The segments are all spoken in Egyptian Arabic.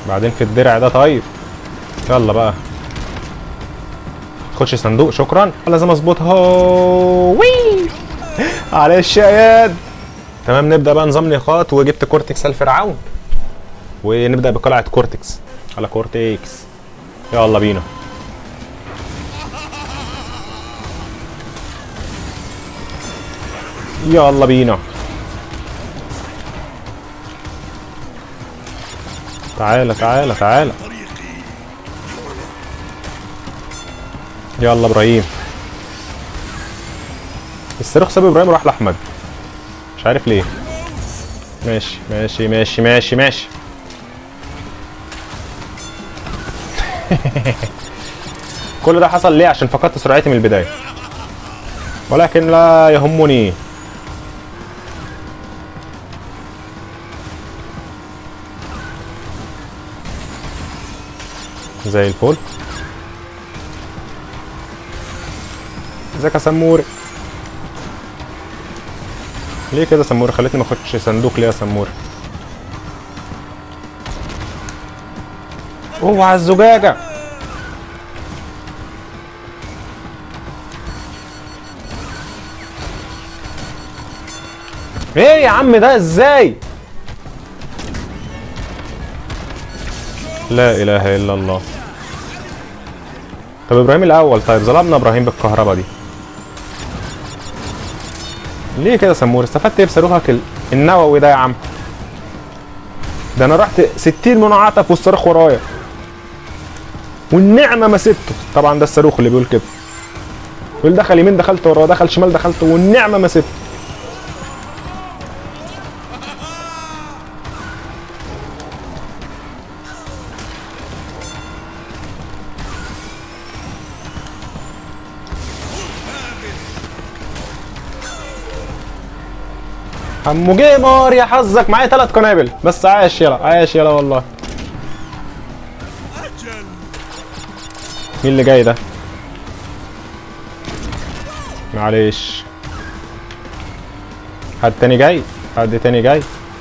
بعدين في الدرع ده طيب يلا بقى خدش صندوق شكرا لازم اظبطها وي معلش يا اياد تمام نبدا بقى نظام نقاط وجبت كورتكس الفرعون ونبدا بقلعه كورتكس على كورتكس يلا بينا يلا بينا تعالى تعالى تعالى يلا ابراهيم الصاروخ ساب ابراهيم راح لاحمد مش عارف ليه ماشي ماشي ماشي ماشي ماشي كل ده حصل ليه عشان فقدت سرعتي من البدايه ولكن لا يهمني زي الفل ازيك يا سموري ليه كده يا سموري خليتني ما اخدش صندوق ليه يا سموري اوعى الزجاجه ايه يا عم ده ازاي لا اله الا الله طب ابراهيم الاول طيب ظلمنا ابراهيم بالكهرباء دي ليه كده يا سمور استفدت ايه بصاروخك ال- النووي ده يا عم ده انا رحت 60 منعطف والصاروخ ورايا والنعمه ما سبته طبعا ده الصاروخ اللي بيقول كده يقول دخل يمين دخلت وراه دخل شمال دخلت والنعمه ما سبته عمو جيمر يا حظك معايا ثلاث قنابل بس عايش يلا عايش يلا والله مين اللي جاي ده معلش حد تاني جاي حد تاني جاي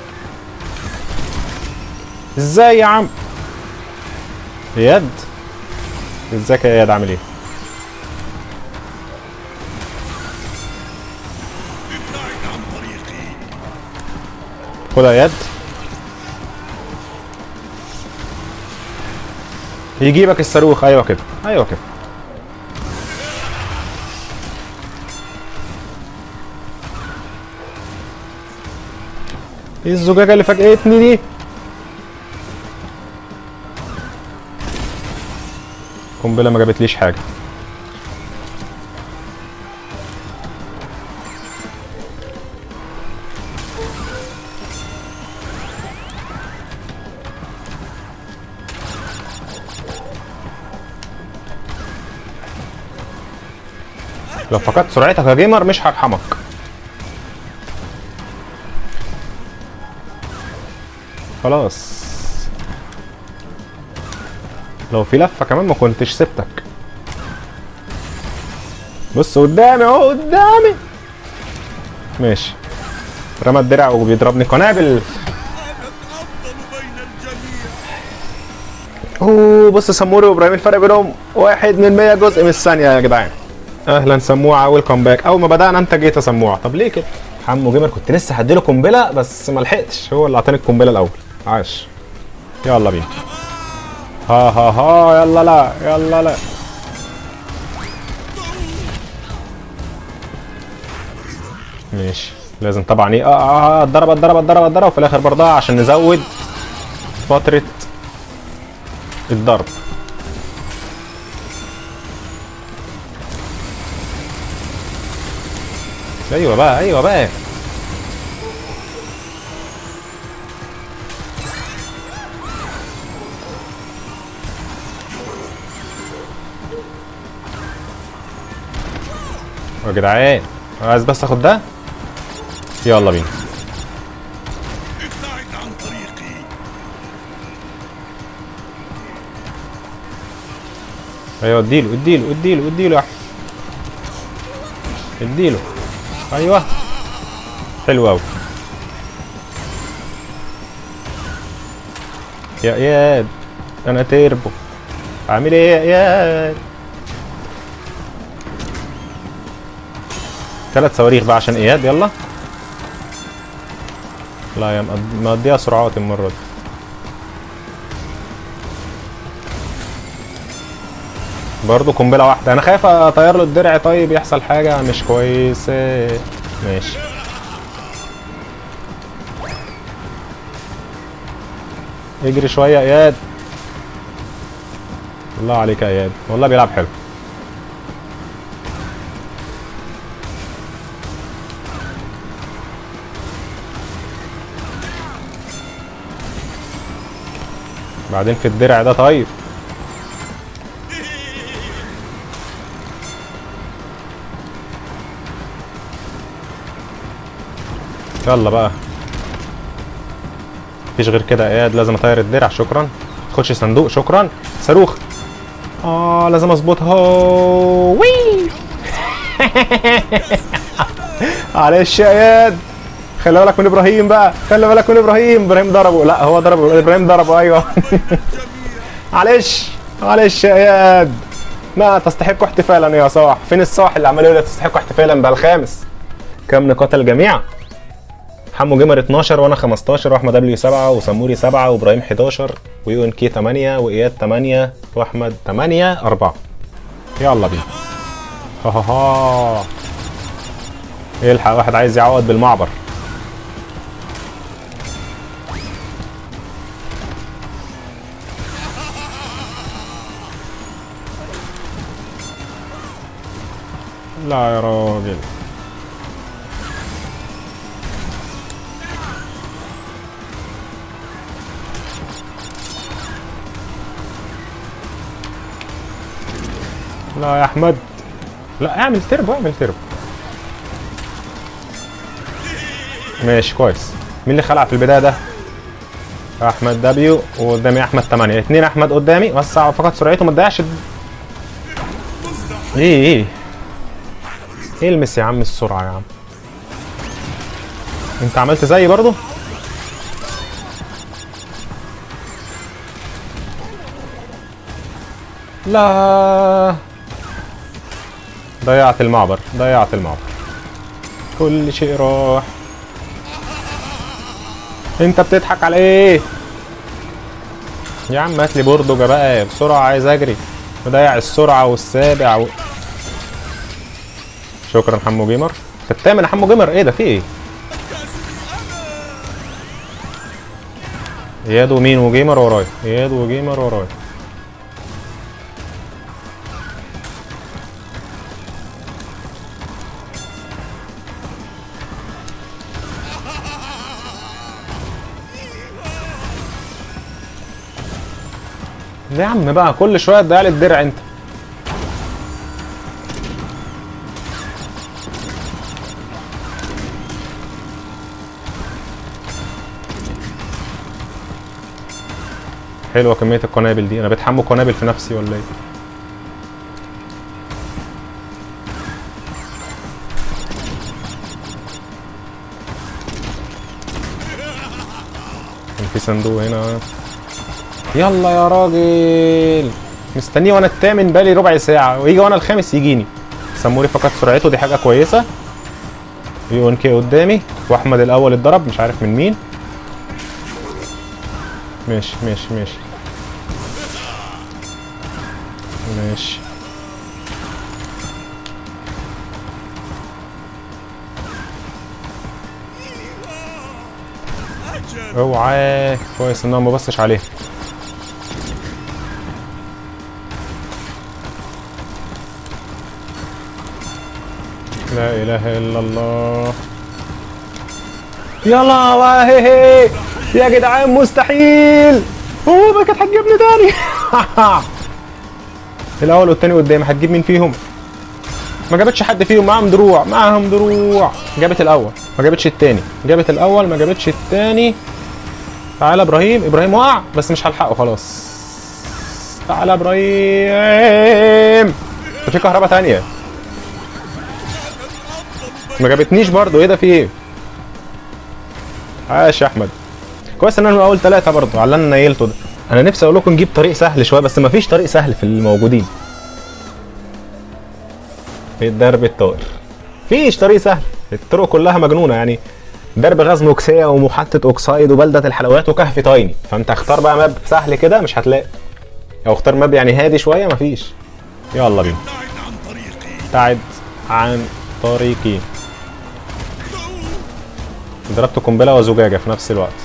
ازاي يا عم اياد ازيك يا اياد عامل ايه ابتعد عن طريقي خدها يد يجيبك الصاروخ ايوه كده ايوه كده ايه الزجاجه اللي فاجئتني دي قنبله ما جابتليش حاجه لو فقدت سرعتك يا جيمر مش هرحمك خلاص لو في لفه كمان ما كنتش سبتك بص قدامي اهو قدامي ماشي رمى الدرع وبيضربني قنابل انا الافضل بين الجميع اوه بص سموري وابراهيم الفرق بينهم واحد من 100 جزء من الثانيه يا جدعان اهلا سموعه ويلكم باك اول ما بدانا انت جيت يا سموعه طب ليه كده حمو جيمر كنت لسه هديله قنبله بس ما لحقتش هو اللي اعطاني القنبله الاول عاش يلا بينا ها ها ها يلا لا يلا لا ماشي لازم طبعا ايه اه اه اه اتضرب اتضرب اتضرب اتضرب وفي الاخر برضه عشان نزود فتره الضرب ايوه بقى ايوه بقى يا جدعان عايز بس اخد ده يلا بينا ابتعد عن طريقي ايوه اديله اديله اديله اديله يا احمد اديله ايوه حلو قوي يا اياد انا تيربو عامل ايه يا اياد ثلاث صواريخ بقى عشان اياد يلا لا يا مقض- مقضيها سرعات المره دي برضه قنبله واحده انا خايف اطير له الدرع طيب يحصل حاجه مش كويسه ماشي اجري شويه يا اياد الله عليك يا اياد والله بيلعب حلو بعدين في الدرع ده طيب يلا بقى مفيش غير كده يا اياد لازم اطير الدرع شكرا تاخدش صندوق شكرا صاروخ اه لازم اظبطها وي معلش يا اياد خلي بالك من ابراهيم بقى خلي بالك من ابراهيم ابراهيم ضربه لا هو ضربه ابراهيم ضربه ايوه معلش معلش يا اياد ما تستحق احتفالا يا صاح فين الصاح اللي عمال يقول لك تستحق احتفالا بقى الخامس كم نقاط الجميع حمو جمر 12 وانا 15 واحمد دبليو 7 وسموري 7 وابراهيم 11 ويو ان كي 8 واياد 8 واحمد 8 4 يلا بينا ها ها ها يلحق واحد عايز يعوض بالمعبر لا يا راجل لا يا احمد لا اعمل تربو اعمل تربو ماشي كويس مين اللي خلع في البدايه ده احمد دبليو وقدامي احمد 8 اتنين احمد قدامي وسع فقط سرعته ما تضيعش ال- ايه ايه ايه المس يا عم السرعه يا عم انت عملت زيي برضو لا ضيعت المعبر ضيعت المعبر كل شيء راح انت بتضحك على ايه يا عم هات لي بردجة بقى بسرعة عايز اجري مضيع السرعة والسابع و... شكرا حمو جيمر انت التامن يا حمو جيمر ايه ده في ايه اياد ومين وجيمر ورايا اياد وجيمر ورايا ليه يا عم بقى كل شويه تضيع لي الدرع انت حلوه كميه القنابل دي انا بتحمل قنابل في نفسي ولا ايه كان في صندوق هنا يلا يا راجل مستنيه وانا التامن بالي ربع ساعة ويجي وانا الخامس يجيني سموري فقط سرعته دي حاجة كويسة يو ان كي قدامي واحمد الاول اتضرب مش عارف من مين ماشي ماشي ماشي ماشي أجل اوعى كويس ان انا ما بصش عليه لا اله الا الله يلا بقى هي هي يا جدعان مستحيل هو ما كانت هتجيبني تاني الاول والتاني قدامي هتجيب مين فيهم ما جابتش حد فيهم معاهم دروع معاهم دروع جابت الاول ما جابتش التاني جابت الاول ما جابتش التاني تعالى ابراهيم ابراهيم وقع بس مش هلحقه خلاص تعالى ابراهيم ده في كهرباء تانية ما جابتنيش برضو ايه ده في ايه عاش يا احمد كويس ان انا من اول ثلاثة برضو على اللي انا نيلته ده انا نفسي اقول لكم نجيب طريق سهل شويه بس مفيش طريق سهل في الموجودين في الدرب الطائر فيش طريق سهل الطرق كلها مجنونه يعني درب غاز نوكسيه ومحطه اوكسايد وبلده الحلويات وكهف تايني فانت اختار بقى ماب سهل كده مش هتلاقي او اختار ماب يعني هادي شويه مفيش يلا بينا ابتعد عن طريقي ابتعد عن طريقي ضربت قنبله وزجاجه في نفس الوقت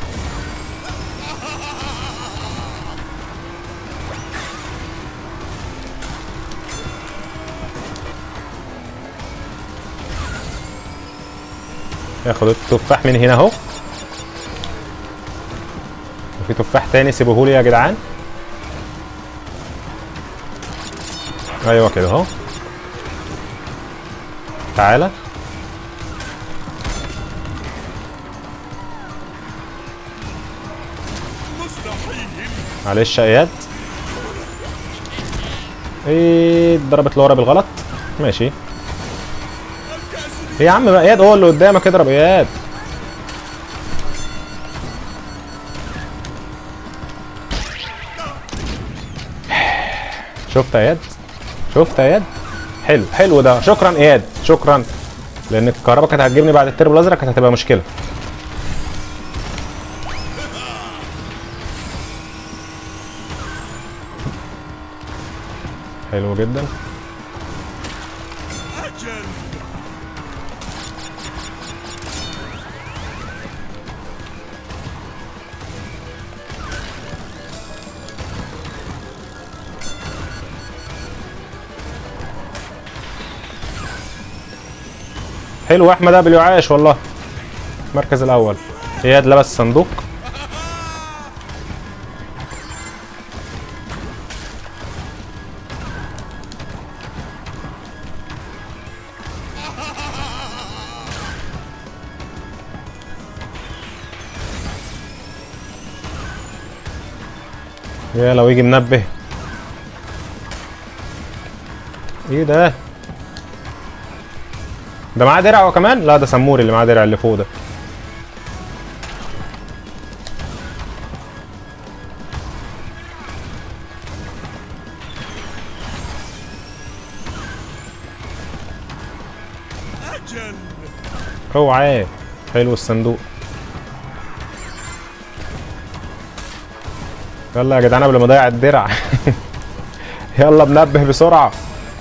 ياخد التفاح من هنا اهو وفي تفاح تاني سيبوهولي يا جدعان ايوه كده اهو تعالى مستحيل معلش يا اياد ايه ضربت لورا بالغلط ماشي الكأس ايه يا عم بقى اياد هو اللي قدامك اضرب اياد شفت يا اياد شفت يا اياد حلو حلو ده شكرا اياد شكرا لان الكهرباء كانت هتجيبني بعد التربو الازرق كانت هتبقى مشكله حلو جدا أجل حلو احمد ابل عاش والله المركز الاول اياد لبس صندوق يا لو يجي منبه ايه ده ده معاه درع هو كمان لا ده سموري اللي معاه درع اللي فوق ده أجل اوعى حلو الصندوق يلا يا جدعان قبل ما اضيع الدرع يلا بنبه بسرعه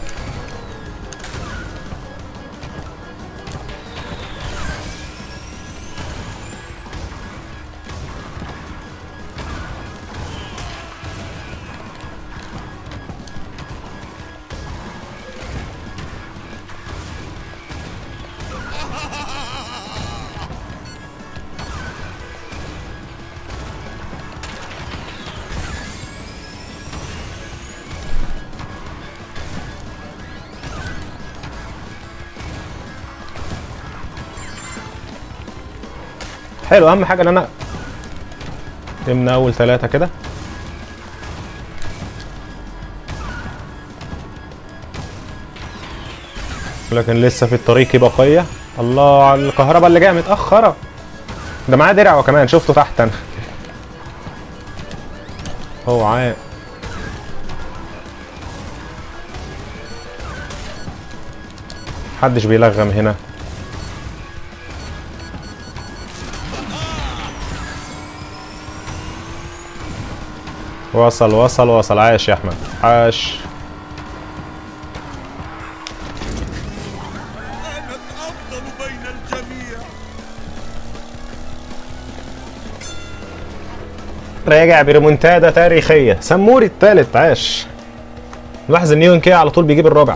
حلو اهم حاجه ان انا من اول ثلاثه كده لكن لسه في الطريق بقيه الله على الكهرباء اللي جايه متاخره ده معاه درع وكمان شفته تحت انا هو عا محدش بيلغم هنا وصل وصل وصل عاش يا احمد عاش أنا الأفضل بين الجميع راجع بريمونتادا تاريخيه سموري الثالث عاش لاحظ ان يون كي على طول بيجيب الرابع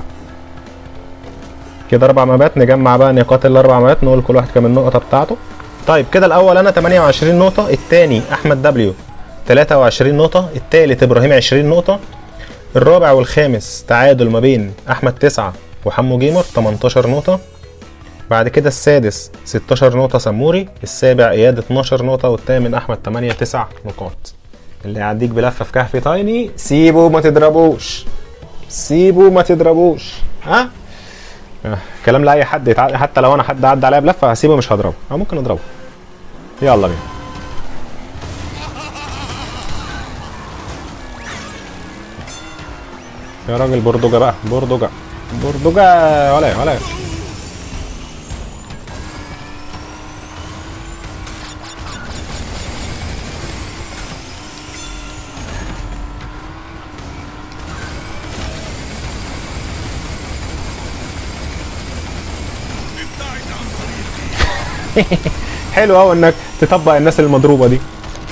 كده اربع مابات نجمع بقى نقاط الاربع مابات نقول كل واحد كام النقطه بتاعته طيب كده الاول انا 28 نقطه الثاني احمد دبليو 23 نقطه الثالث ابراهيم 20 نقطه الرابع والخامس تعادل ما بين احمد 9 وحمو جيمر 18 نقطه بعد كده السادس 16 نقطة سموري السابع إياد 12 نقطة والثامن أحمد 8 9 نقاط اللي يعديك بلفة في كهف تايني سيبه ما تضربوش سيبه ما تضربوش ها آه، كلام لأي حد يتع... حتى لو أنا حد عدى عليا بلفة هسيبه مش هضربه أو ممكن أضربه يلا بينا يا راجل بردجة بقى بردجة بردجة ولا ولا ابتعد عن طريقي حلو قوي انك تطبق الناس المضروبه دي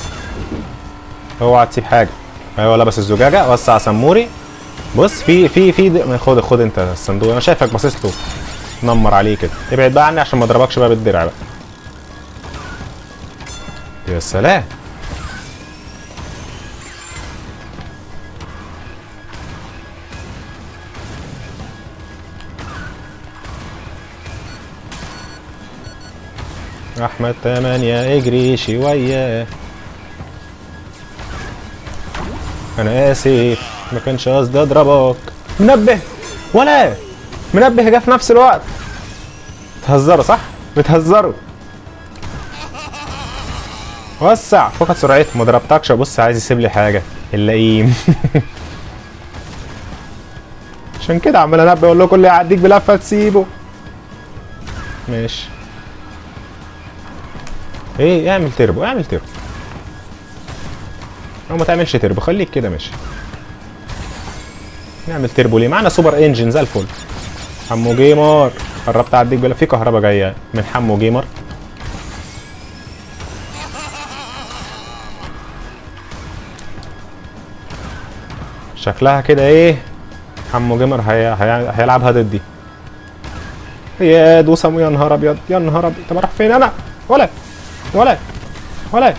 اوعى تسيب حاجه ايوه لابس الزجاجه وسع سموري بص في في في د- خد خد انت الصندوق انا شايفك باصص له نمر عليه كده ابعد بقى عني عشان ما اضربكش بقى بالدرع بقى يا سلام احمد تمانية اجري شوية انا اسف ما كانش قصدي اضربك منبه ولا منبه جه في نفس الوقت بتهزروا صح بتهزروا وسع فقط سرعته ما ضربتكش بص عايز يسيب لي حاجه اللئيم عشان كده عمال انبه اقول لكم اللي يعديك بلفه تسيبه ماشي ايه اعمل تربو اعمل تربو او ما تعملش تربو خليك كده ماشي نعمل تربو ليه معانا سوبر انجن زي الفل حمو جيمر قربت اعديك بلا في كهرباء جايه من حمو جيمر شكلها كده ايه حمو جيمر هي... هي... هيلعبها ضدي يا دوسم يا نهار ابيض يا نهار ابيض طب اروح فين انا ولا ولا ولا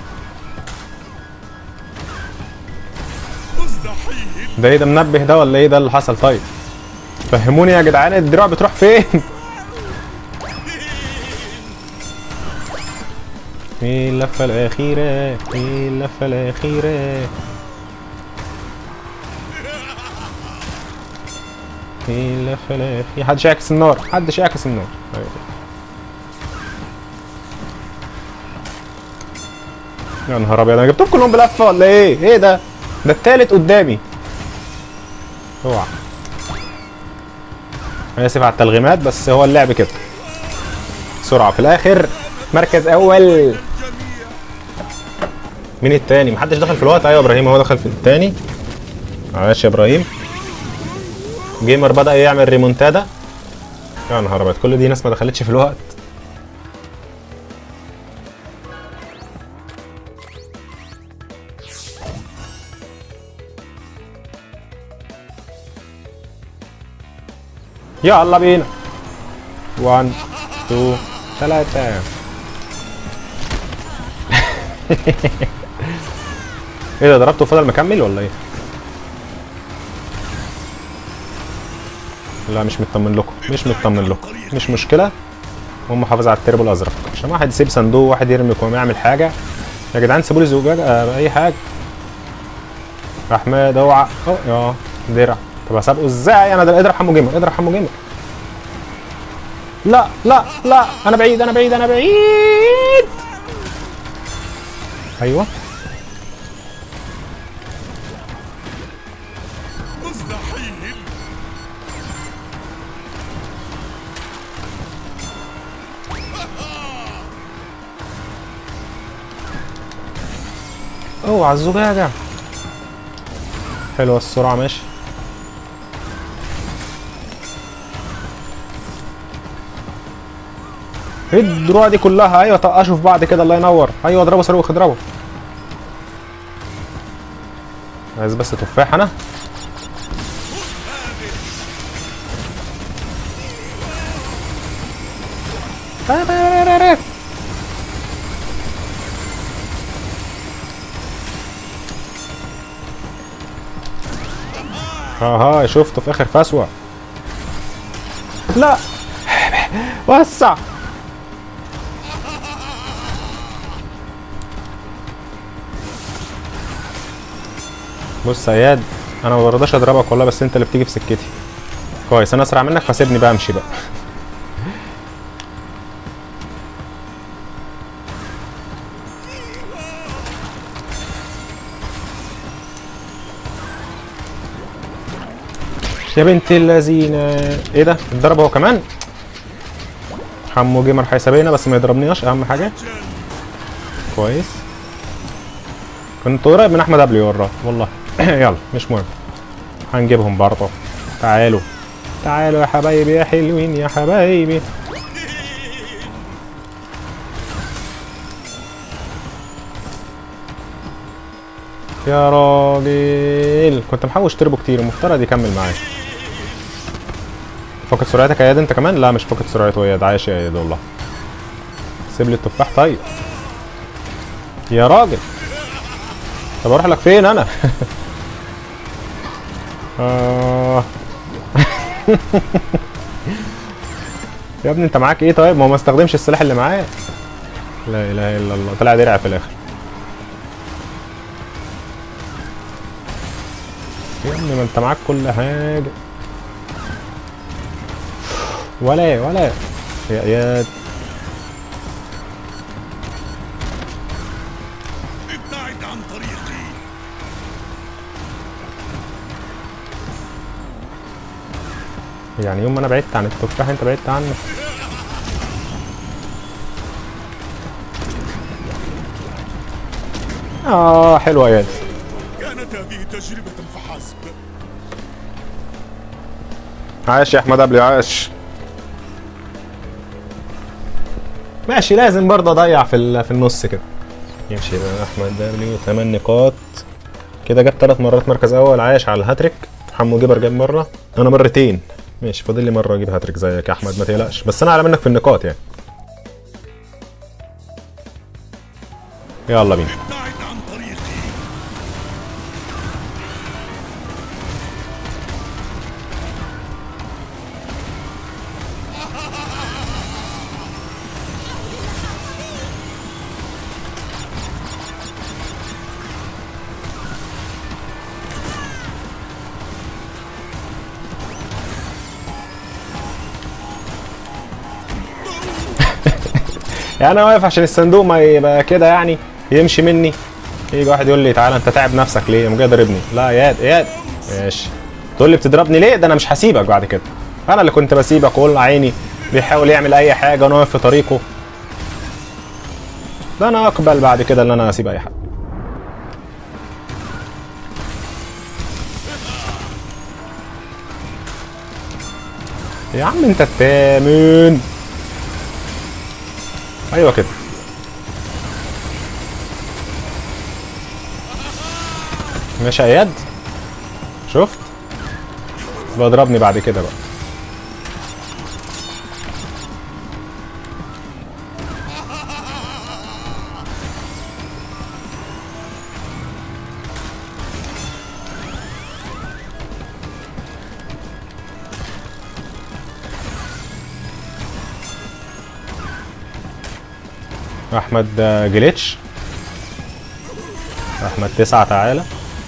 مستحيل ده ايه ده منبه ده ولا ايه ده اللي حصل طيب فهموني يا جدعان الدراع بتروح فين في اللفة الأخيرة في اللفة الأخيرة في اللفة الأخيرة محدش يعكس النار محدش يعكس النار أيوة. يا نهار أبيض أنا جبتهم كلهم بلفة ولا إيه؟ إيه ده؟ ده التالت قدامي اوعى انا اسف على التلغيمات بس هو اللعب كده سرعه في الاخر مركز اول الجميع مين التاني محدش دخل في الوقت ايوه ابراهيم هو دخل في التاني معلش يا ابراهيم جيمر بدا يعمل ريمونتادا يا نهار ابيض كل دي ناس ما دخلتش في الوقت يلا بينا 1 2 3 ايه ده ضربته وفضل مكمل ولا ايه؟ لا مش مطمن لكم مش مطمن لكم مش مشكله المهم محافظ على التربو الازرق عشان واحد يسيب صندوق واحد يرمي كوم يعمل حاجه يا جدعان سيبوا لي زجاجه آه، اي حاجه احمد اوعى أو اه درع طب اسابقه ازاي انا ده اضرب حمو جيمر اضرب حمو جيمر لا لا لا انا بعيد انا بعيد انا بعيد ايوه مستحيل اوعى الزجاجة حلوة السرعة ماشي ايه الدروع دي كلها ايوه طقشوا في بعض كده الله ينور ايوه اضربوا صاروخ اضربوا عايز بس تفاح انا ها شفته في اخر فسوة لا وسع بص يا اياد انا ما برضاش اضربك والله بس انت اللي بتيجي في سكتي كويس انا اسرع منك فسيبني بقى امشي بقى يا بنت اللذينه ايه ده اتضرب هو كمان حمو جيمر هيسابقنا بس ما يضربنيش اهم حاجه كويس كنت قريب من احمد قبلي وراه والله يلا مش مهم هنجيبهم برضه تعالوا تعالوا يا حبايبي يا حلوين يا حبايبي يا راجل كنت محوش تربو كتير المفترض يكمل معايا فقد سرعتك يا اياد انت كمان لا مش فقد سرعته يا اياد عايش يا اياد والله سيب لي التفاح طيب يا راجل طب اروح لك فين انا آه. يا ابني انت معاك ايه طيب ما هو ما استخدمش السلاح اللي معاه لا اله الا الله طلع درع في الاخر يا ابني ما انت معاك كل حاجه ولا ولا يا اياد ابتعد عن طريقي يعني يوم ما انا بعدت عن التفاح انت بعدت عنه اه حلوه يا اياد كانت هذه تجربة فحسب عاش يا احمد قبلي عاش ماشي لازم برضه اضيع في ال- في النص كده يمشي بقى احمد دبليو 8 نقاط كده جاب ثلاث مرات مركز اول عايش على الهاتريك حمو جبر جاب مره انا مرتين ماشي فاضل لي مره اجيب هاتريك زيك يا احمد ما تقلقش بس انا اعلى منك في النقاط يعني يلا بينا ابتعد عن طريقي يعني انا واقف عشان الصندوق ما يبقى كده يعني يمشي مني يجي واحد يقول لي تعالى انت تعب نفسك ليه قام جاي ضاربني لا يا اياد اياد ماشي تقول لي بتضربني ليه ده انا مش هسيبك بعد كده انا اللي كنت بسيبك وقول عيني بيحاول يعمل اي حاجه وانا واقف في طريقه ده انا اقبل بعد كده ان انا اسيب اي حد يا عم انت التامن ايوه كده ماشي يا اياد شفت بضربني بعد كده بقى احمد آه، جليتش احمد تسعة تعالى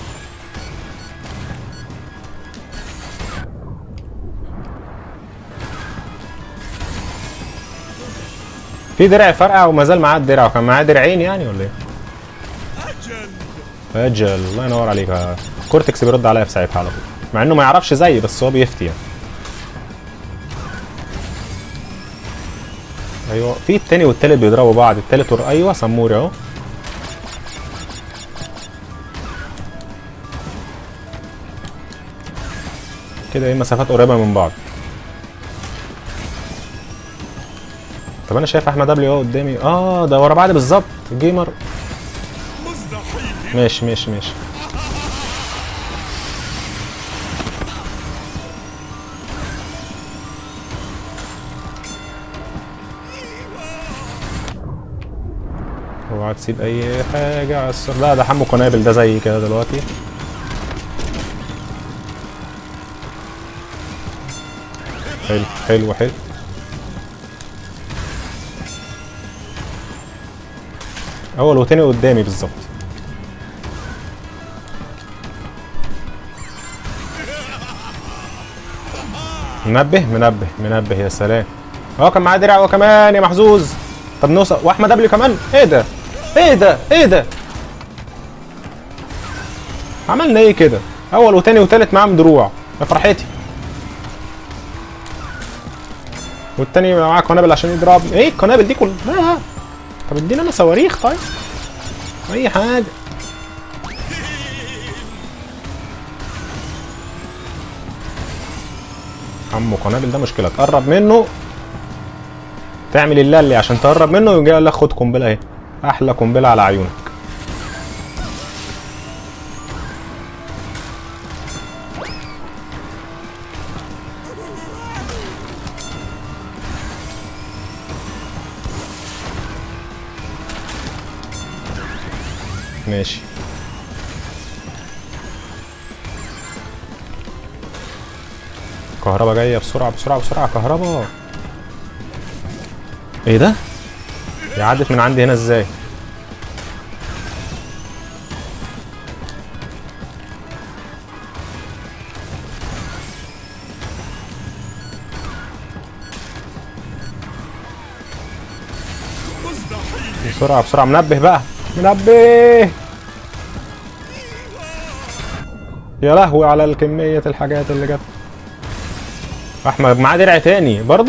في درع فرقع وما زال معاه الدرع وكان معاه درعين يعني ولا ايه؟ أجل اجل الله ينور عليك آه، كورتكس بيرد عليا في ساعتها على طول مع انه ما يعرفش زيي بس هو بيفتي يعني ايوه في التاني والتالت بيضربوا بعض التالت ور... ايوه سموري اهو كده ايه مسافات قريبه من بعض طب انا شايف احمد قبلي اهو قدامي اه ده ورا بعض بالظبط جيمر مستحيل ماشي ماشي ماشي اوعى تسيب اي حاجه على السر لا ده حمو قنابل ده زي كده دلوقتي حلو حلو حلو اول وتاني قدامي بالظبط منبه منبه منبه يا سلام هو كان معاه درع هو كمان يا محظوظ طب نوصل واحمد قبلي كمان ايه ده ايه ده ايه ده عملنا ايه كده اول وتاني وتالت معاهم دروع يا فرحتي والتاني يبقى معاه قنابل عشان يضرب ايه القنابل دي كلها طب ادينا انا صواريخ طيب اي حاجه عمو قنابل ده مشكله تقرب منه تعمل اللي عشان تقرب منه ويجي يقول لك خد قنبله اهي احلى قنبله على عيونك ماشي كهربا جايه بسرعه بسرعه بسرعه كهربا ايه ده هي عدت من عندي هنا ازاي مستحيل بسرعه بسرعه منبه بقى منبه يا لهوي على الكمية الحاجات اللي جت احمد معاه درع تاني برضو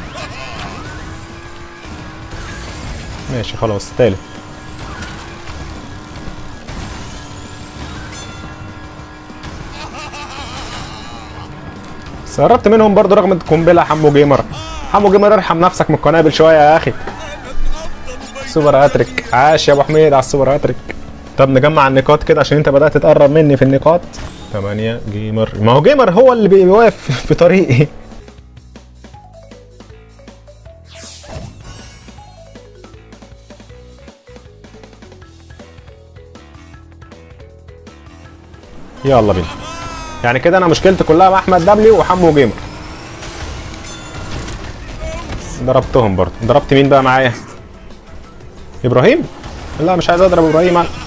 ماشي خلاص تالت بس قربت منهم برضو رغم القنبله حمو جيمر حمو جيمر ارحم نفسك من القنابل شويه يا اخي سوبر هاتريك عاش يا ابو حميد على السوبر هاتريك طب نجمع النقاط كده عشان انت بدات تقرب مني في النقاط 8 جيمر ما هو جيمر هو اللي بيوقف في طريقي يلا بينا يعني كده انا مشكلتي كلها مع احمد دبليو وحمو جيمر ضربتهم برضه ضربت مين بقى معايا ابراهيم لا مش عايز اضرب ابراهيم أنا.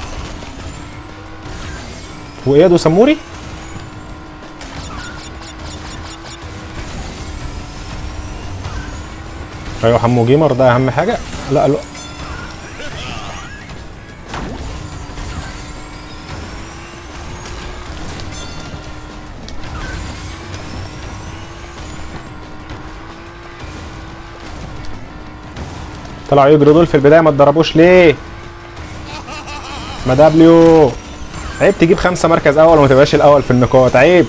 واياد وسموري ايوه حمو جيمر ده اهم حاجه لا لا طلعوا يجروا دول في البدايه ما اتضربوش ليه ما دبليو عيب تجيب خمسة مركز أول وما تبقاش الأول في النقاط عيب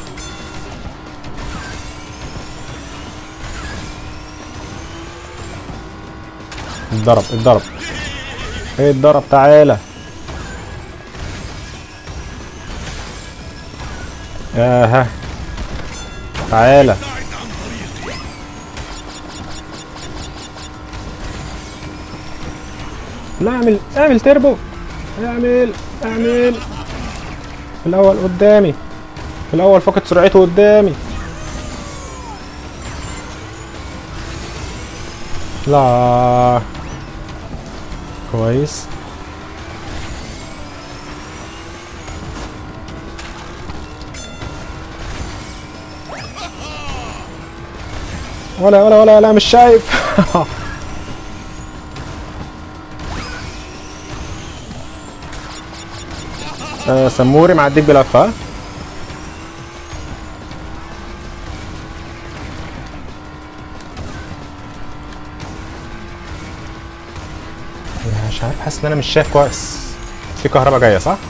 اتضرب اتضرب ايه اتضرب تعالى اها تعالى ابتعد عن طريقي لا اعمل اعمل تربو اعمل اعمل في الاول قدامي في الاول فقد سرعته قدامي لا كويس ولا ولا ولا لا مش شايف آه، سموري معديك بلفة ها؟ أنا مش عارف حاسس ان انا مش شايف كويس في كهرباء جايه صح؟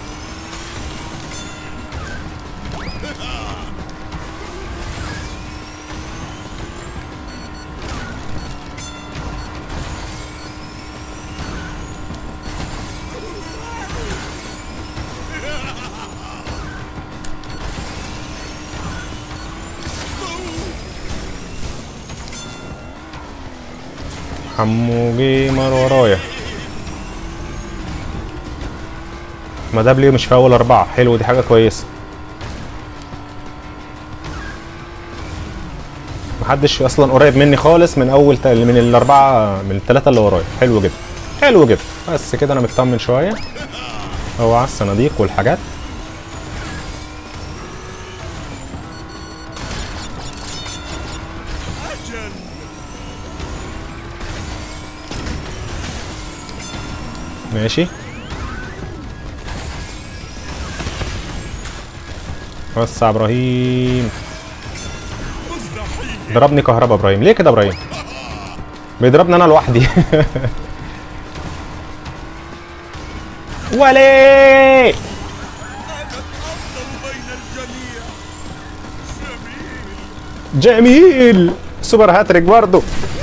حمو جيمر ورايا ما دبليو مش في اول اربعه حلو دي حاجه كويسه محدش اصلا قريب مني خالص من اول تا- من الاربعه من الثلاثه اللي ورايا حلو جدا حلو جدا بس كده انا مطمن شويه اوعى الصناديق والحاجات أجل ماشي وسع ابراهيم مستحيل ضربني كهربا ابراهيم ليه كده ابراهيم بيضربني انا لوحدي وليه أفضل بين الجميع جميل جميل سوبر هاتريك برضو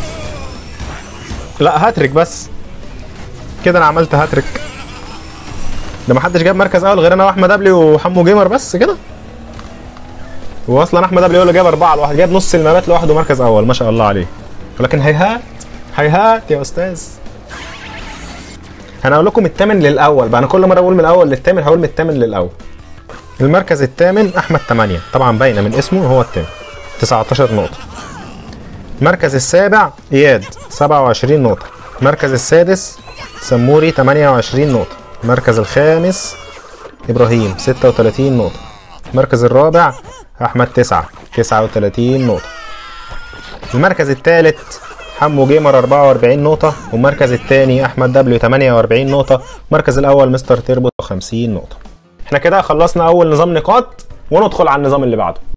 لا هاتريك بس كده انا عملت هاتريك ده ما حدش جاب مركز اول غير انا واحمد ابلي وحمو جيمر بس كده واصلا احمد ابلي هو اللي جاب اربعه لوحده جاب نص المابات لوحده مركز اول ما شاء الله عليه ولكن هيهات هيهات يا استاذ انا اقول لكم الثامن للاول بقى انا كل مره بقول من الاول للثامن هقول من الثامن للاول المركز الثامن احمد 8 طبعا باينه من اسمه هو الثامن 19 نقطه المركز السابع اياد 27 نقطه المركز السادس سموري 28 نقطه المركز الخامس ابراهيم 36 نقطه المركز الرابع احمد 9 39 نقطه المركز الثالث حمو جيمر 44 نقطة والمركز الثاني أحمد دبليو 48 نقطة المركز الأول مستر تيربو 50 نقطة احنا كده خلصنا أول نظام نقاط وندخل على النظام اللي بعده